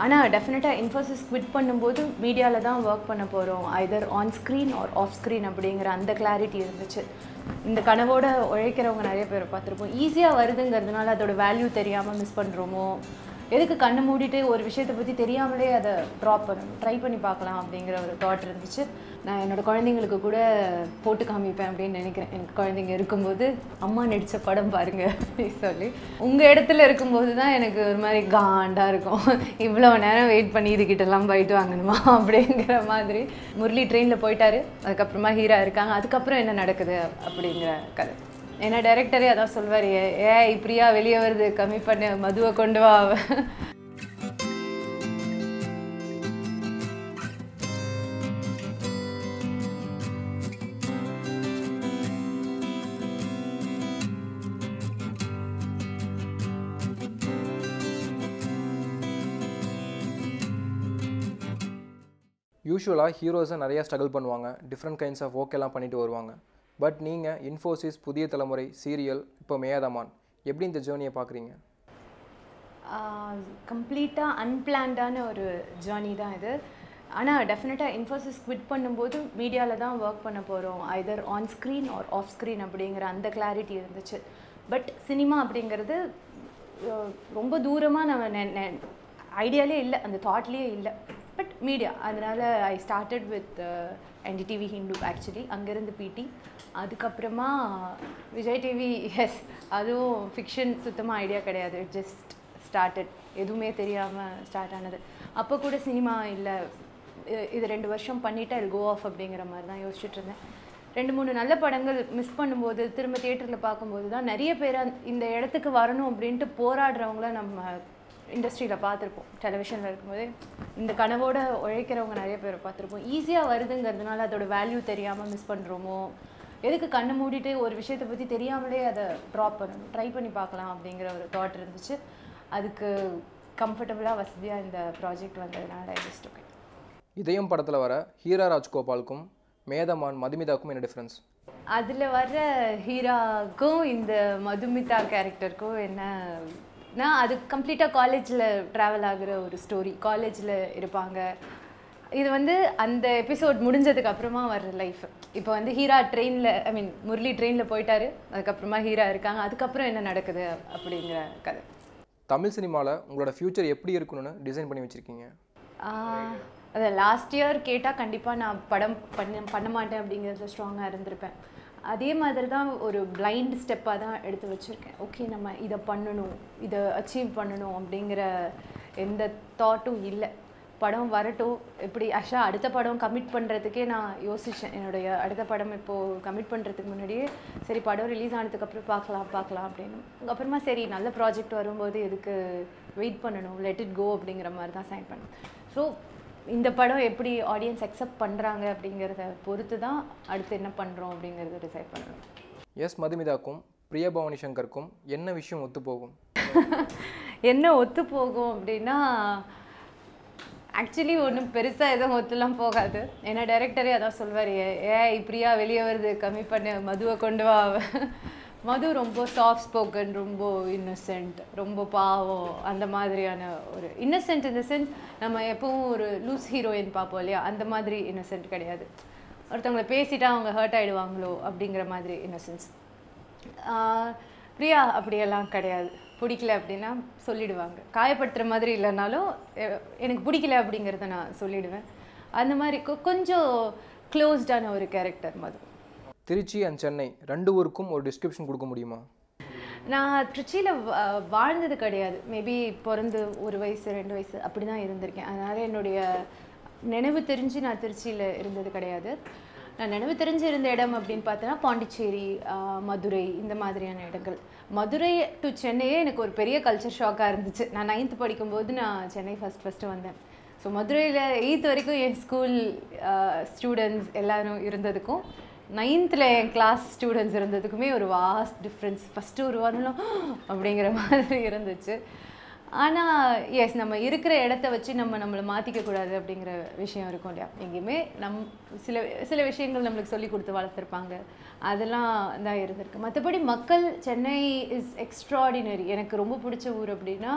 ஆனால் டெஃபினட்டாக இன்ஃபோசிஸ் குவிட் பண்ணும்போது மீடியாவில் தான் ஒர்க் பண்ண போகிறோம் either on screen or off screen அப்படிங்கிற அந்த கிளாரிட்டி இருந்துச்சு இந்த கனவோட உழைக்கிறவங்க நிறைய பேர் பார்த்துருப்போம் ஈஸியாக வருதுங்கிறதுனால அதோட வேல்யூ தெரியாமல் மிஸ் பண்ணுறோமோ எதுக்கு கண்ணை மூடிட்டு ஒரு விஷயத்தை பற்றி தெரியாமலே அதை ட்ராப் பண்ணணும் ட்ரை பண்ணி பார்க்கலாம் அப்படிங்கிற ஒரு தாட் இருந்துச்சு நான் என்னோட குழந்தைங்களுக்கு கூட போட்டு காமிப்பேன் அப்படின்னு நினைக்கிறேன் எனக்கு குழந்தைங்க இருக்கும்போது அம்மா நடித்த படம் பாருங்க அப்படின்னு சொல்லி உங்கள் இடத்துல இருக்கும்போது தான் எனக்கு ஒரு மாதிரி காண்டாக இருக்கும் இவ்வளோ நேரம் வெயிட் பண்ணி இதுகிட்டலாம் போயிட்டு வாங்கணுமா அப்படிங்கிற மாதிரி முரளி ட்ரெயினில் போயிட்டாரு அதுக்கப்புறமா ஹீரா இருக்காங்க அதுக்கப்புறம் என்ன நடக்குது அப்படிங்கிற கதை ஏன்னா டைரக்டரே அதான் சொல்வார் ஏ இப்படியா வெளியே வருது கம்மி பண்ணு மதுவை கொண்டு வா யூஸ்வலாக ஹீரோஸை நிறையா ஸ்ட்ரகிள் பண்ணுவாங்க டிஃப்ரெண்ட் கைண்ட்ஸ் ஆஃப் ஒர்க் எல்லாம் பண்ணிட்டு வருவாங்க பட் நீங்கள் இன்ஃபோசிஸ் புதிய தலைமுறை சீரியல் இப்போ மேயாதமான் எப்படி இந்த ஜேர்னியை பார்க்குறீங்க கம்ப்ளீட்டாக அன்பிளான்டான ஒரு ஜேர்னி தான் இது ஆனால் டெஃபினட்டாக இன்ஃபோசிஸ் குவிட் பண்ணும்போது மீடியாவில் தான் ஒர்க் பண்ண போகிறோம் either on screen or off screen அப்படிங்கிற அந்த கிளாரிட்டி இருந்துச்சு பட் சினிமா அப்படிங்கிறது அஹ், ரொம்ப தூரமாக நம்ம ஐடியாலே இல்லை அந்த தாட்லேயே இல்லை பட் மீடியா அதனால் I started with NDTV Hindu actually அங்கேருந்து பிடி அதுக்கப்புறமா விஜய் டிவி எஸ் அதுவும் ஃபிக்ஷன் சுத்தமாக ஐடியா கிடையாது ஜஸ்ட் ஸ்டார்டட் எதுவுமே தெரியாமல் ஸ்டார்ட் ஆனது அப்போ கூட சினிமா இல்லை இ- இது ரெண்டு வருஷம் பண்ணிவிட்டு அது கோ ஆஃப் அப்படிங்கிற மாதிரி தான் யோசிச்சுட்டு இருந்தேன் ரெண்டு மூணு நல்ல படங்கள் மிஸ் பண்ணும்போது திரும்ப தியேட்டரில் பார்க்கும்போது தான் நிறைய பேர் அந்த- இந்த இடத்துக்கு வரணும் அப்படின்ட்டு போராடுறவங்கள நம்ம இண்டஸ்ட்ரியில் பார்த்துருப்போம் டெலிவிஷனில் இருக்கும்போது இந்த கனவோட உழைக்கிறவங்க நிறைய பேர் பார்த்துருப்போம் ஈஸியாக வருதுங்கிறதுனால அதோட வேல்யூ தெரியாமல் மிஸ் பண்ணுறோமோ எதுக்கு கண்ணை மூடிட்டு ஒரு விஷயத்தை பற்றி தெரியாமலே அதை ட்ராப் பண்ணணும் ட்ரை பண்ணி பார்க்கலாம் அப்படிங்கிற ஒரு தாட் இருந்துச்சு அதுக்கு கம்ஃபர்டபுளாக வசதியாக இந்த ப்ராஜெக்ட் வந்ததுனால ஜஸ்ட் ஓகே இதயம் படத்தில் வர ஹீரா ராஜ்கோபாலுக்கும் மேதமான் மதுமிதாக்கும் என்ன டிஃப்ரென்ஸ் அதில் வர்ற ஹீராக்கும் இந்த மதுமிதா கேரக்டருக்கும் என்னன்னா அது கம்ப்ளீட்டாக காலேஜில் ட்ராவல் ஆகுற ஒரு ஸ்டோரி காலேஜில் இருப்பாங்க இது வந்து அந்த எபிசோட் முடிஞ்சதுக்கு அப்புறமா வர்ற லைஃப் இப்போ வந்து ஹீரா ட்ரெயினில் ஐ மீன் முரளி ட்ரெயினில் போயிட்டாரு அதுக்கப்புறமா ஹீரா இருக்காங்க அதுக்கப்புறம் என்ன நடக்குது அப்படிங்கிற கதை தமிழ் சினிமாவில் உங்களோட ஃப்யூச்சர் எப்படி இருக்கணும்னு டிசைன் பண்ணி வச்சுருக்கீங்க ஆஹ் அது லாஸ்ட் இயர் கேட்டால் கண்டிப்பாக நான் படம் பண்ண பண்ண மாட்டேன் அப்படிங்கிறதுல ஸ்ட்ராங்காக இருந்திருப்பேன் அதே மாதிரி தான் ஒரு பிளைண்ட் ஸ்டெப்பாக தான் எடுத்து வச்சுருக்கேன் ஓகே நம்ம இதை பண்ணணும் இதை அச்சீவ் பண்ணணும் அப்படிங்கிற எந்த தாட்டும் இல்லை படம் வரட்டும் இப்படி ஆஷா அடுத்த படம் கமிட் பண்ணுறதுக்கே நான் யோசித்தேன் என்னுடைய அடுத்த படம் இப்போது கமிட் பண்ணுறதுக்கு முன்னாடியே சரி படம் ரிலீஸ் ஆனதுக்கப்புறம் பார்க்கலாம் பார்க்கலாம் அப்படின்னு அப்புறமா சரி நல்ல ப்ராஜெக்ட் வரும்போது எதுக்கு வெயிட் பண்ணணும் லெட் இட் கோ அப்படிங்கிற மாதிரி தான் சைன் பண்ணேன் ஸோ இந்த படம் எப்படி ஆடியன்ஸ் அக்செப்ட் பண்ணுறாங்க அப்படிங்கிறத பொறுத்து தான் அடுத்து என்ன பண்ணுறோம் அப்படிங்கிறத டிசைட் பண்ணணும் எஸ் மதுமிதாக்கும் பிரியபவானி சங்கருக்கும் என்ன விஷயம் ஒத்து போகும் என்ன ஒத்து போகும் அப்படின்னா ஆக்சுவலி ஒன்றும் பெருசாக எதுவும் ஒத்துலாம் போகாது ஏன்னா டைரக்டரே அதான் சொல்வார் ஏ இப்படியா வெளியே வருது கம்மி பண்ணு மதுவை கொண்டு வா மது ரொம்ப சாஃப்ட் ஸ்போக்கன் ரொம்ப இன்னசென்ட் ரொம்ப பாவம் அந்த மாதிரியான ஒரு இன்னசென்ட் இந்த சென்ஸ் நம்ம எப்பவும் ஒரு லூஸ் ஹீரோயின் பார்ப்போம் இல்லையா அந்த மாதிரி இன்னசென்ட் கிடையாது ஒருத்தவங்களை பேசிட்டா அவங்க ஹர்ட் ஆயிடுவாங்களோ அப்படிங்கிற மாதிரி இன்னசென்ஸ் பிரியா அப்படியெல்லாம் கிடையாது பிடிக்கல அப்படின்னா சொல்லிடுவாங்க காயப்படுத்துகிற மாதிரி இல்லைனாலும் எ- எனக்கு பிடிக்கல அப்படிங்கிறத நான் சொல்லிடுவேன் அந்த மாதிரி கொ- கொஞ்சம் க்ளோஸ்டான ஒரு கேரக்டர் மது திருச்சி அண்ட் சென்னை ரெண்டு ஊருக்கும் ஒரு டிஸ்கிரிப்ஷன் கொடுக்க முடியுமா நான் திருச்சியில் வாழ்ந்தது கிடையாது மேபி பிறந்து ஒரு வயசு ரெண்டு வயசு அப்படி தான் இருந்திருக்கேன் அதனால் என்னுடைய நினைவு தெரிஞ்சு நான் திருச்சியில் இருந்தது கிடையாது நான் நினைவு தெரிஞ்சு இருந்த இடம் அப்படின்னு பார்த்தோன்னா பாண்டிச்சேரி ஆஹ், மதுரை இந்த மாதிரியான இடங்கள் மதுரை டு சென்னையே எனக்கு ஒரு பெரிய கல்ச்சர் ஷாக்காக இருந்துச்சு நான் நைன்த் படிக்கும்போது நான் சென்னை ஃபஸ்ட் ஃபஸ்ட்டு வந்தேன் ஸோ மதுரையில் எயித் வரைக்கும் என் ஸ்கூல் ஸ்டூடெண்ட்ஸ் எல்லாரும் இருந்ததுக்கும் நைன்த்தில் என் கிளாஸ் ஸ்டூடெண்ட்ஸ் இருந்ததுக்குமே ஒரு வாஸ்ட் டிஃப்ரென்ஸ் ஃபஸ்ட்டு ஒரு வரணும் அப்படிங்கிற மாதிரி இருந்துச்சு ஆனால் எஸ் நம்ம இருக்கிற இடத்த வச்சு நம்ம நம்மளை மாற்றிக்க கூடாது அப்படிங்கிற விஷயம் இருக்கும் இல்லையா எங்கேயுமே நம் சில சில விஷயங்கள் நம்மளுக்கு சொல்லி கொடுத்து வளர்த்துருப்பாங்க அதெல்லாம் தான் இருந்திருக்கு மற்றபடி மக்கள் சென்னை இஸ் எக்ஸ்ட்ராடினரி எனக்கு ரொம்ப பிடிச்ச ஊர் அப்படின்னா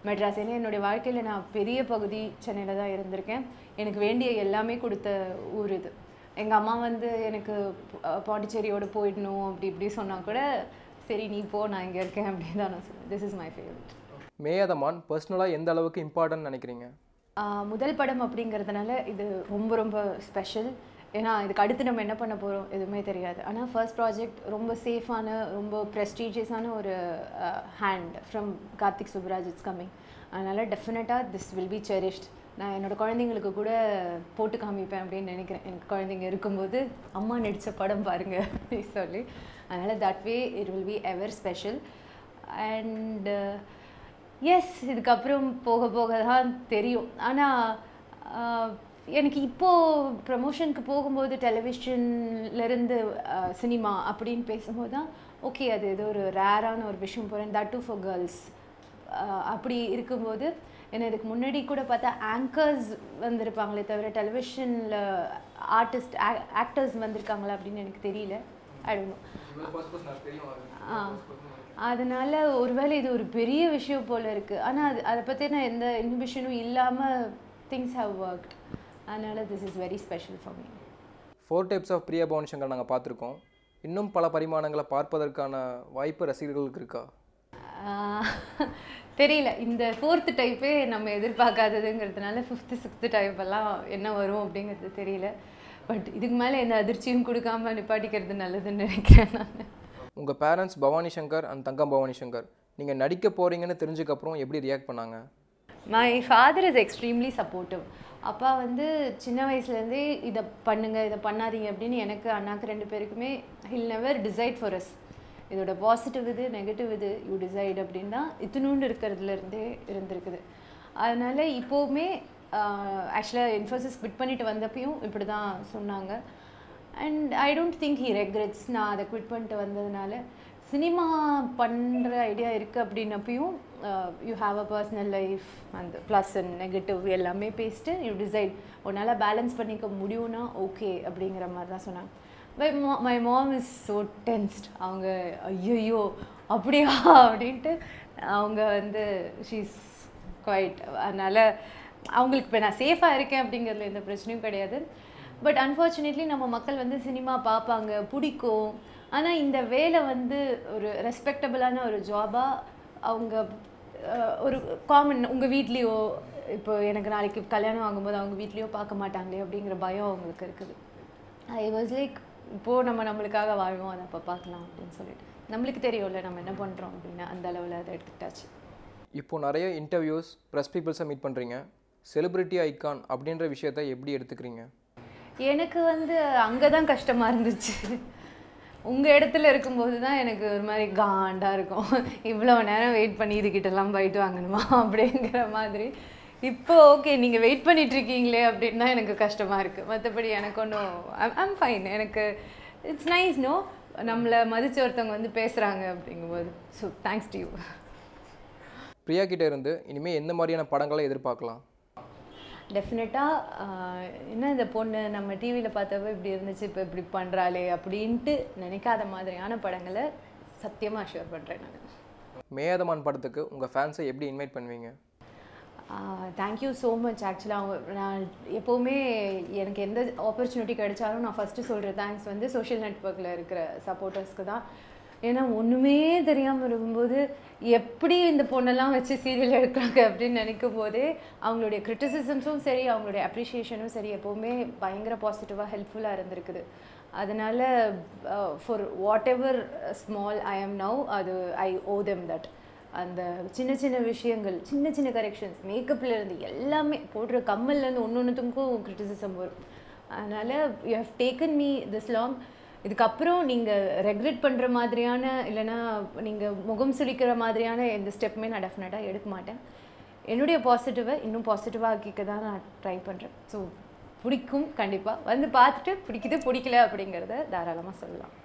மெட்ராஸ் ஏன்னா என்னுடைய வாழ்க்கையில் நான் பெரிய பகுதி சென்னையில் தான் இருந்திருக்கேன் எனக்கு வேண்டிய எல்லாமே கொடுத்த ஊர் இது எங்கள் அம்மா வந்து எனக்கு அஹ், பாண்டிச்சேரியோட போயிடணும் அப்படி இப்படி சொன்னால் கூட சரி நீ போ நான் இங்கே இருக்கேன் அப்படின்னு தான் நான் சொல்லுவேன் this is my favourite Meyaadhamaan பர்சனலாக எந்த அளவுக்கு இம்பார்ட்டன்ட் நினைக்கிறீங்க ஆஹ் முதல் படம் அப்படிங்கிறதுனால இது ரொம்ப ரொம்ப ஸ்பெஷல் ஏன்னா இதுக்கு அடுத்து நம்ம என்ன பண்ண போகிறோம் எதுவுமே தெரியாது ஆனால் ஃபர்ஸ்ட் ப்ராஜெக்ட் ரொம்ப சேஃபான ரொம்ப ப்ரெஸ்டீஜியஸான ஒரு hand from Karthik Subbaraj it's coming அதனால் டெஃபினட்டாக திஸ் வில் பி செரிஷ்ட் நான் என்னோட குழந்தைங்களுக்கு கூட போட்டு காமிப்பேன் அப்படின்னு நினைக்கிறேன் எனக்கு குழந்தைங்க இருக்கும்போது அம்மா நடித்த படம் பாருங்க அப்படின்னு சொல்லி அதனால் that way it will be ever special and yes இதுக்கப்புறம் போக போக தான் தெரியும் ஆனால் எனக்கு இப்போது ப்ரமோஷனுக்கு போகும்போது டெலிவிஷன்லேருந்து சினிமா அப்படின்னு பேசும்போது தான் ஓகே அது ஏதோ ஒரு ரேரான ஒரு விஷயம் போகிறேன் தட் டு ஃபார் கேர்ள்ஸ் அப்படி இருக்கும்போது ஏன்னா இதுக்கு முன்னாடி கூட பார்த்தா ஆங்கர்ஸ் வந்திருப்பாங்களே தவிர டெலிவிஷனில் ஆர்டிஸ்ட் ஆக்டர்ஸ் வந்திருக்காங்களா அப்படின்னு எனக்கு தெரியல ஐ டோன்ட் நோ ஆ அதனால ஒருவேளை இது ஒரு பெரிய விஷயம் போல இருக்கு ஆனால் அது அதை பற்றின எந்த இன்ஹிபிஷனும் இல்லாமல் திங்ஸ் ஹவ் ஒர்க்ட் அதனால this is very special for me four types of Priya Bhavani Shankar நாங்கள் பார்த்துருக்கோம் இன்னும் பல பரிமாணங்களை பார்ப்பதற்கான வாய்ப்பு ரசிகர்களுக்கு இருக்கா தெரியல இந்த ஃபோர்த்து டைப்பே நம்ம எதிர்பார்க்காததுங்கிறதுனால ஃபிஃப்த்து சிக்ஸ்த்து டைப் எல்லாம் என்ன வரும் அப்படிங்கிறது தெரியல பட் இதுக்கு மேலே எந்த அதிர்ச்சியும் கொடுக்காம நிப்பாட்டிக்கிறது நல்லதுன்னு நினைக்கிறேன் நான் உங்கள் பேரண்ட்ஸ் பவானி சங்கர் அண்ட் தங்கம் பவானி சங்கர் நீங்கள் நடிக்க போகிறீங்கன்னு தெரிஞ்சக்கப்புறம் எப்படி ரியாக்ட் பண்ணாங்க my father is extremely supportive அப்பா வந்து சின்ன வயசுலேருந்தே இதை பண்ணுங்க இதை பண்ணாதீங்க அப்படின்னு எனக்கு அண்ணாக்கு ரெண்டு பேருக்குமே he'll never decide for us இதோட பாசிட்டிவ் இது நெகட்டிவ் இது யூ டிசைட் அப்படின்னு தான் இத்தினூண்டு இருக்கிறதுலேருந்தே இருந்திருக்குது அதனால இப்போவுமே ஆக்சுவலாக இன்ஃபோசிஸ் குவிட் பண்ணிட்டு வந்தப்பையும் இப்படி தான் சொன்னாங்க and I don't think he regrets நான் அதை குவிட் பண்ணிட்டு வந்ததுனால சினிமா பண்ணுற ஐடியா இருக்குது அப்படின்னப்பையும் you have a personal life அந்த ப்ளஸ் அண்ட் நெகட்டிவ் எல்லாமே பேசிட்டு யூ டிசைட் உன்னால் பேலன்ஸ் பண்ணிக்க முடியும்னா ஓகே அப்படிங்கிற மாதிரி தான் சொன்னாங்க my ma my mom is so tensed அவங்க ஐயோ அப்படியா அப்படின்ட்டு அவங்க வந்து ஷீஸ் குவைட் அதனால் அவங்களுக்கு இப்போ நான் சேஃபாக இருக்கேன் அப்படிங்கிறதுல எந்த பிரச்சனையும் கிடையாது பட் அன்ஃபார்ச்சுனேட்லி நம்ம மக்கள் வந்து சினிமா பார்ப்பாங்க பிடிக்கும் ஆனால் இந்த வேலை வந்து ஒரு ரெஸ்பெக்டபிளான ஒரு ஜாபாக அவங்க அஹ், ஒரு காமன் உங்கள் வீட்லேயோ இப்போ எனக்கு நாளைக்கு கல்யாணம் ஆகும்போது அவங்க வீட்லேயோ பார்க்க மாட்டாங்களே அப்படிங்கிற பயம் அவங்களுக்கு இருக்குது ஐ வாஸ் லைக் இப்போது நம்ம நம்மளுக்காக வாழ்வோம் அதை அப்போ பார்க்கலாம் அப்படின்னு சொல்லிட்டு நம்மளுக்கு தெரியும்ல நம்ம என்ன பண்ணுறோம் அப்படின்னு அந்த அளவில் அதை எடுத்துக்கிட்டாச்சு இப்போ நிறைய இன்டர்வியூஸ் ப்ரெஸ் பீப்புள்ஸை மீட் பண்ணுறீங்க செலிபிரிட்டி ஐகான் அப்படின்ற விஷயத்தை எப்படி எடுத்துக்கிறீங்க எனக்கு வந்து அங்கே தான் கஷ்டமாக இருந்துச்சு உங்கள் இடத்துல இருக்கும்போது தான் எனக்கு ஒரு மாதிரி காண்டாக இருக்கும் இவ்வளோ நேரம் வெயிட் பண்ணி இதுக்கிட்டலாம் போயிட்டு வாங்கணுமா அப்படிங்கிற மாதிரி இப்போ ஓகே நீங்கள் வெயிட் பண்ணிட்டு இருக்கீங்களே அப்படின்னு தான் எனக்கு கஷ்டமாக இருக்குது மற்றபடி எனக்கு ஒன்றும் ஐம் ஃபைன் எனக்கு இட்ஸ் நைஸ் நோ நம்மளை மதிச்ச ஒருத்தவங்க வந்து பேசுகிறாங்க அப்படிங்கும்போது so thanks to you Priya கிட்ட இருந்து இனிமேல் எந்த மாதிரியான படங்களை எதிர்பார்க்கலாம் டெஃபினட்டாக என்ன இந்த பொண்ணு நம்ம டிவியில் பார்த்தப்ப இப்படி இருந்துச்சு இப்போ இப்படி பண்ணுறாளே அப்படின்ட்டு நினைக்காத மாதிரியான படங்களை சத்தியமாக அஷ்யூர் பண்ணுறேன் நான் மேயாதமான் படத்துக்கு உங்கள் ஃபேன்ஸை எப்படி இன்வைட் பண்ணுவீங்க தேங்க்யூ ஸோ மச் ஆக்சுவலாக அவங்க நான் எப்போவுமே எனக்கு எந்த ஆப்பர்ச்சுனிட்டி கிடைச்சாலும் நான் ஃபஸ்ட்டு சொல்கிற தேங்க்ஸ் வந்து சோஷியல் நெட்ஒர்க்கில் இருக்கிற சப்போர்ட்டர்ஸ்க்கு தான் ஏன்னா ஒன்றுமே தெரியாமல் இருக்கும்போது எப்படி இந்த பொண்ணெல்லாம் வச்சு சீரியல் எடுக்கிறாங்க அப்படின்னு நினைக்கும் போதே அவங்களுடைய கிரிட்டிசிசம்ஸும் சரி அவங்களுடைய அப்ரிஷியேஷனும் சரி எப்போவுமே பயங்கர பாசிட்டிவாக ஹெல்ப்ஃபுல்லாக இருந்திருக்குது அதனால் for whatever small I am now அது ஐ ஓ தெம் தட் அந்த சின்ன சின்ன விஷயங்கள் சின்ன சின்ன கரெக்ஷன்ஸ் மேக்கப்பில் இருந்து எல்லாமே போடுற கம்மல்லேருந்து ஒன்று ஒன்றுத்துக்கும் கிரிட்டிசிசம் வரும் அதனால் you have taken me this long இதுக்கப்புறம் நீங்கள் ரெக்ரெட் பண்ணுற மாதிரியான இல்லைன்னா நீங்கள் முகம் சுளிக்கிற மாதிரியான எந்த ஸ்டெப்புமே நான் டெஃபினட்டாக எடுக்க மாட்டேன் என்னுடைய பாசிட்டிவை இன்னும் பாசிட்டிவாக ஆக்கிக்க தான் நான் ட்ரை பண்ணுறேன் ஸோ பிடிக்கும் கண்டிப்பாக வந்து பார்த்துட்டு பிடிக்குது பிடிக்கல அப்படிங்கிறத தாராளமாக சொல்லலாம்